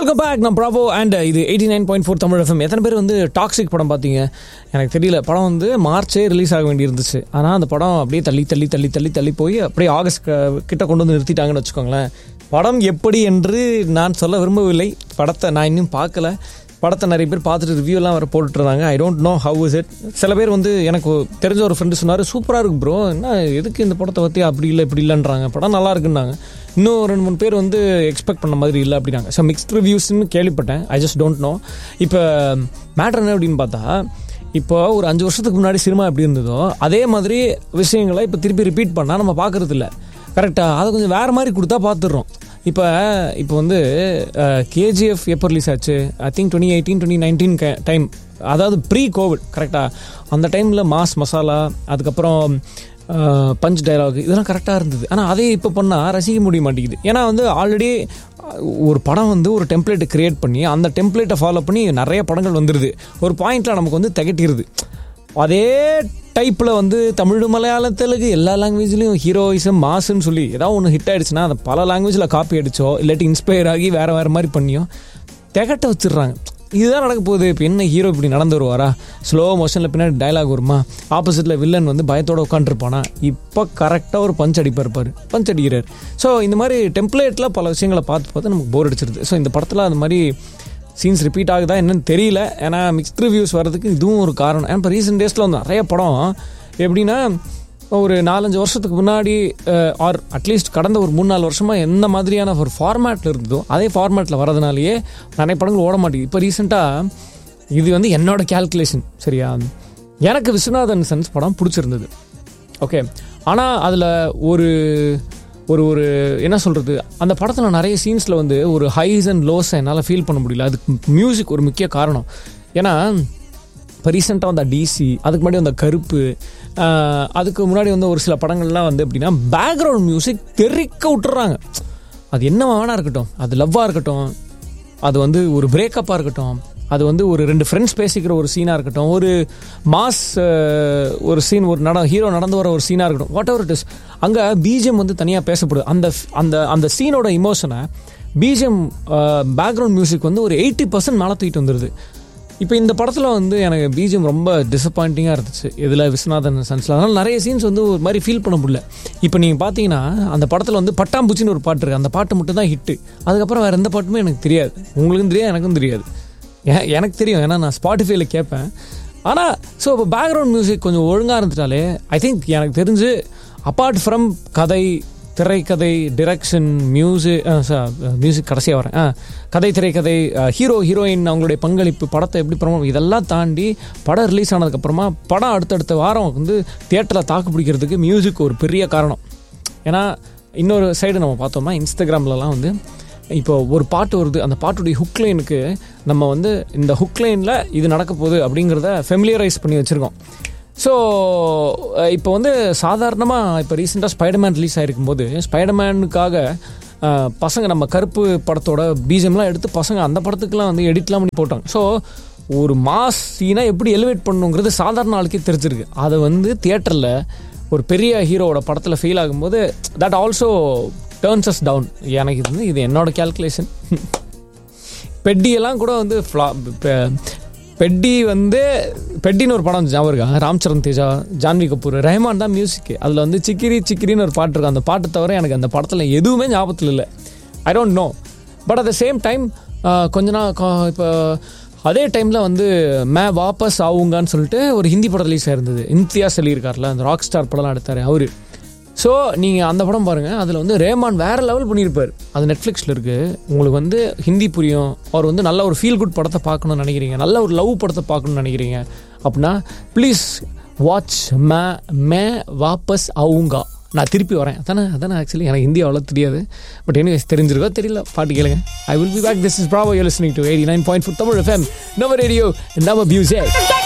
Welcome back நான் Bravo and இது eighty nine point four Tamil FM எத்தனை பேர் வந்து டாக்ஸிக் படம் பார்த்தீங்க எனக்கு தெரியல படம் வந்து மார்ச்சே ரிலீஸ் ஆக வேண்டியிருந்துச்சு ஆனால் அந்த படம் அப்படியே தள்ளி தள்ளி தள்ளி தள்ளி தள்ளி போய் அப்படியே ஆகஸ்ட் க- கிட்ட கொண்டு வந்து நிறுத்திட்டாங்கன்னு வச்சுக்கோங்களேன் படம் எப்படி என்று நான் சொல்ல விரும்பவில்லை படத்தை நான் இன்னும் பார்க்கல படத்தை நிறைய பேர் பார்த்துட்டு ரிவ்யூலாம் வர போட்டுட்டு இருந்தாங்க I don't know how is it சில பேர் வந்து எனக்கு தெரிஞ்ச ஒரு ஃப்ரெண்டு சொன்னார் சூப்பராக இருக்கு ப்ரோ என்ன எதுக்கு இந்த படத்தை பற்றி அப்படி இல்லை இப்படி இல்லைன்றாங்க படம் நல்லா இருக்குன்னாங்க இன்னும் ரெண்டு மூணு பேர் வந்து எக்ஸ்பெக்ட் பண்ண மாதிரி இல்லை அப்படின்னாங்க ஸோ மிக்ஸ்ட் ரிவ்யூஸ்னு கேள்விப்பட்டேன் ஐ ஜஸ்ட் டோன்ட் நோ இப்போ மேட்ரு என்ன அப்படின்னு பார்த்தா இப்போ ஒரு அஞ்சு வருஷத்துக்கு முன்னாடி சினிமா எப்படி இருந்ததோ அதே மாதிரி விஷயங்களை இப்போ திருப்பி ரிப்பீட் பண்ணால் நம்ம பார்க்கறது இல்லை கரெக்டாக அதை கொஞ்சம் வேறு மாதிரி கொடுத்தா பார்த்துடுறோம் இப்போ இப்போ வந்து கேஜிஎஃப் எப்போ ரிலீஸ் ஆச்சு I think twenty eighteen twenty nineteen time அதாவது ப்ரீ கோவிட் கரெக்டாக அந்த டைமில் மாஸ் மசாலா அதுக்கப்புறம் பஞ்ச் டயலாக் இதெல்லாம் கரெக்டாக இருந்தது ஆனால் அதே இப்போ பண்ணால் ரசிக்க முடிய மாட்டேங்குது ஏன்னா வந்து ஆல்ரெடி ஒரு படம் வந்து ஒரு டெம்ப்ளேட்டை கிரியேட் பண்ணி அந்த டெம்ப்ளேட்டை ஃபாலோ பண்ணி நிறைய படங்கள் வந்துடுது ஒரு பாயிண்டில் நமக்கு வந்து திகட்டிடுது அதே டைப்பில் வந்து தமிழ் மலையாளம் தெலுங்கு எல்லா லாங்குவேஜ்லையும் ஹீரோயிசம் மாசுன்னு சொல்லி ஏதாவது ஒன்று ஹிட் ஆயிடுச்சுன்னா அதை பல லாங்குவேஜில் காப்பி அடிச்சோ இல்லாட்டி இன்ஸ்பயர் ஆகி வேறு வேறு மாதிரி பண்ணியோ திகட்ட வச்சிடுறாங்க இதுதான் நடக்க போகுது இப்போ என்ன ஹீரோ இப்படி நடந்து வருவாரா ஸ்லோ மோஷனில் பின்னாடி டயலாக் வருமா ஆப்போசிட்டில் வில்லன் வந்து பயத்தோட உட்காந்துருப்பானா இப்போ கரெக்டாக ஒரு பஞ்ச் அடிப்பார் இருப்பார் பஞ்ச் அடிக்கிறார் ஸோ இந்த மாதிரி டெம்ப்ளேட்டில் பல விஷயங்களை பார்த்து பார்த்து நமக்கு போர் அடிச்சிருது ஸோ இந்த படத்தில் அந்த மாதிரி சீன்ஸ் ரிப்பீட் ஆகுதா என்னன்னு தெரியல ஏன்னா மிக்ஸ்ட் ரிவ்யூஸ் வர்றதுக்கு இதுவும் ஒரு காரணம் ஏன்னா இப்போ ரீசெண்ட் டேஸில் வந்து நிறைய படம் எப்படின்னா ஒரு நாலஞ்சு வருஷத்துக்கு முன்னாடி ஆர் அட்லீஸ்ட் கடந்த ஒரு மூணு நாலு வருஷமாக எந்த மாதிரியான ஒரு ஃபார்மேட்டில் இருந்ததோ அதே ஃபார்மேட்டில் வரதுனாலேயே நிறைய படங்கள் ஓட மாட்டேங்குது இப்போ ரீசெண்டாக இது வந்து என்னோட கேல்குலேஷன் சரியா எனக்கு விஸ்வநாதன் சன்ஸ் படம் பிடிச்சிருந்தது ஓகே ஆனால் அதில் ஒரு ஒரு ஒரு என்ன சொல்கிறது அந்த படத்தில் நிறைய சீன்ஸில் வந்து ஒரு ஹைஸ் அண்ட் லோஸை என்னால் ஃபீல் பண்ண முடியல அதுக்கு மியூசிக் ஒரு முக்கிய காரணம் ஏன்னா இப்போ ரீசெண்டாக வந்த டிசி அதுக்கு முன்னாடி வந்த கருப்பு ஆஹ், அதுக்கு முன்னாடி வந்து ஒரு சில படங்கள்லாம் வந்து எப்படின்னா பேக்ரவுண்ட் மியூசிக் தெறிக்க விட்டுறாங்க அது என்ன வேணா இருக்கட்டும் அது லவ்வாக இருக்கட்டும் அது வந்து ஒரு பிரேக்கப்பாக இருக்கட்டும் அது வந்து ஒரு ரெண்டு ஃப்ரெண்ட்ஸ் பேசிக்கிற ஒரு சீனாக இருக்கட்டும் ஒரு மாஸ் ஒரு சீன் ஒரு நட ஹீரோ நடந்து வர ஒரு சீனாக இருக்கட்டும் வாட் எவர் இட் இஸ் அங்கே பிஜிஎம் வந்து தனியாக பேசப்படுது அந்த அந்த அந்த சீனோட இமோஷனை பிஜிஎம் பேக்ரவுண்ட் மியூசிக் வந்து ஒரு எயிட்டி பர்சன்ட் மேலே தூக்கிட்டு வந்துடுது இப்போ இந்த படத்தில் வந்து எனக்கு பிஜிஎம் ரொம்ப டிசப்பாயிண்டிங்காக இருந்துச்சு இதில் விஸ்வநாதன் சன்ஸில் அதனால் நிறைய சீன்ஸ் வந்து ஒரு மாதிரி ஃபீல் பண்ண முடியல இப்போ நீங்கள் பார்த்தீங்கன்னா அந்த படத்தில் வந்து பட்டாம்பூச்சின்னு ஒரு பாட்டு இருக்குது அந்த பாட்டு மட்டும் தான் ஹிட்டு அதுக்கப்புறம் வேறு எந்த பாட்டுமே எனக்கு தெரியாது உங்களுக்கும் தெரியாது எனக்கும் தெரியாது ஏ- எனக்கு தெரியும் ஏன்னா நான் ஸ்பாட்டிஃபைல கேட்பேன் ஆனால் ஸோ இப்போ பேக்ரவுண்ட் மியூசிக் கொஞ்சம் ஒழுங்காக இருந்துட்டாலே ஐ திங்க் எனக்கு தெரிஞ்சு அப்பார்ட் ஃப்ரம் கதை திரைக்கதை டிரெக்ஷன் மியூசிக் மியூசிக் கடைசியாக வரேன் ஆ, கதை திரைக்கதை ஹீரோ ஹீரோயின் அவங்களுடைய பங்களிப்பு படத்தை எப்படி ப்ரமோ இதெல்லாம் தாண்டி படம் ரிலீஸ் ஆனதுக்கப்புறமா படம் அடுத்தடுத்த வாரம் வந்து தியேட்டரில் தாக்கு பிடிக்கிறதுக்கு மியூசிக் ஒரு பெரிய காரணம் ஏன்னா இன்னொரு சைடு நம்ம பார்த்தோம்னா இன்ஸ்டாகிராம்லலாம் வந்து இப்போ ஒரு பாட்டு வருது அந்த பாட்டுடைய ஹுக் லைனுக்கு நம்ம வந்து இந்த ஹுக் லைனில் இது நடக்க போகுது அப்படிங்கிறத ஃபெமிலியரைஸ் பண்ணி வச்சுருக்கோம் ஸோ இப்போ வந்து சாதாரணமாக இப்போ ரீசெண்டாக ஸ்பைடர்மேன் ரிலீஸ் ஆகிருக்கும் போது ஸ்பைடர்மேனுக்காக அஹ், பசங்க நம்ம கருப்பு படத்தோட பீஜம்லாம் எடுத்து பசங்க அந்த படத்துக்குலாம் வந்து எடிட்லாம் பண்ணி போட்டாங்க ஸோ ஒரு மாஸ் சீனாக எப்படி எலிவேட் பண்ணுங்கிறது சாதாரண ஆளுக்கே தெரிஞ்சிருக்கு அதை வந்து தியேட்டரில் ஒரு பெரிய ஹீரோவோட படத்தில் ஃபெயில் ஆகும்போது that also turns us down எனக்கு இது வந்து இது என்னோட கேல்குலேஷன் பெட்டியெல்லாம் கூட வந்து flop. பெ- பெட்டி வந்து பெட்டின்னு ஒரு படம் ஞாபகம் இருக்கா ராம் சரண் தேஜா ஜான்வி கபூர் ரஹ்மான் தான் மியூசிக் அதில் வந்து சிக்கிரி சிக்கிரின்னு ஒரு பாட்டு இருக்கு அந்த பாட்டு தவிர எனக்கு அந்த படத்தில் எதுவுமே ஞாபகத்தில் இல்லை I don't know but at the same time கொஞ்ச நாள் இப்போ அதே டைமில் வந்து மே வாபஸ் ஆவுங்கன்னு சொல்லிட்டு ஒரு ஹிந்தி படம் ரிலீஸ் ஆயிருந்தது இம்தியாஸ் சொல்லியிருக்கார்ல அந்த ராக் ஸ்டார் படம்லாம் எடுத்தார் அவரு ஸோ நீங்கள் அந்த படம் பாருங்கள் அதில் வந்து ரேமான் வேறு லெவல் பண்ணியிருப்பார் அது நெட்ஃப்ளிக்ஸில் இருக்குது உங்களுக்கு வந்து ஹிந்தி புரியும் அவர் வந்து நல்ல ஒரு ஃபீல் குட் படத்தை பார்க்கணும்னு நினைக்கிறீங்க நல்ல ஒரு லவ் படத்தை பார்க்கணும்னு நினைக்கிறீங்க அப்படின்னா ப்ளீஸ் வாட்ச் மே மே வாபஸ் ஆவுங்கா நான் திருப்பி வரேன் அதானே அதானே ஆக்சுவலி எனக்கு ஹிந்தி அவ்வளோ தெரியாது பட் எனிவேஸ் தெரிஞ்சிருக்கோ தெரியல பாட்டு கேளுங்க I will be back this is Bravo you listening to eighty nine point four Tamil FM நம்ம ரேடியோ நம்ம மியூசிக்